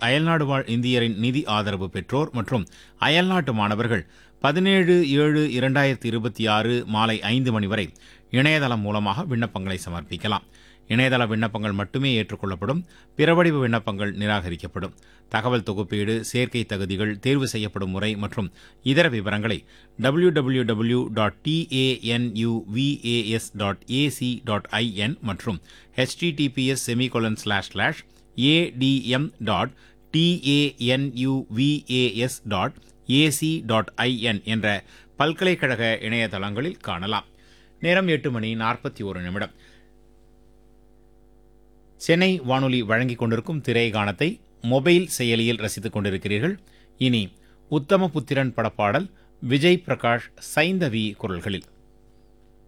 அயல்நாடு வாழ் இந்தியரின் நிதி ஆதரவு பெற்றோர் மற்றும் அயல்நாட்டு மாணவர்கள் பதினேழு ஏழு இரண்டாயிரத்தி இருபத்தி ஆறு மாலை ஐந்து மணி வரை இணையதளம் மூலமாக விண்ணப்பங்களை சமர்ப்பிக்கலாம் இணையதள விண்ணப்பங்கள் மட்டுமே ஏற்றுக்கொள்ளப்படும் பிறவடிவ விண்ணப்பங்கள் நிராகரிக்கப்படும் தகவல் தொகுப்பீடு சேர்க்கை தகுதிகள் தேர்வு செய்யப்படும் முறை மற்றும் இதர விவரங்களை W W W dot TANUVAS dot AC dot IN மற்றும் HTTPS semicolon slash slash ADM dot TANUVAS dot AC dot IN என்ற பல்கலைக்கழக இணையதளங்களில் காணலாம் நேரம் எட்டு மணி நாற்பத்தி ஒரு நிமிடம் சென்னை வானொலி வழங்கிக் கொண்டிருக்கும் திரைகாணத்தை மொபைல் செயலியில் ரசித்துக் கொண்டிருக்கிறீர்கள் இனி உத்தம புத்திரன் படப்பாடல் விஜய் பிரகாஷ் சைந்தவி குரல்களில்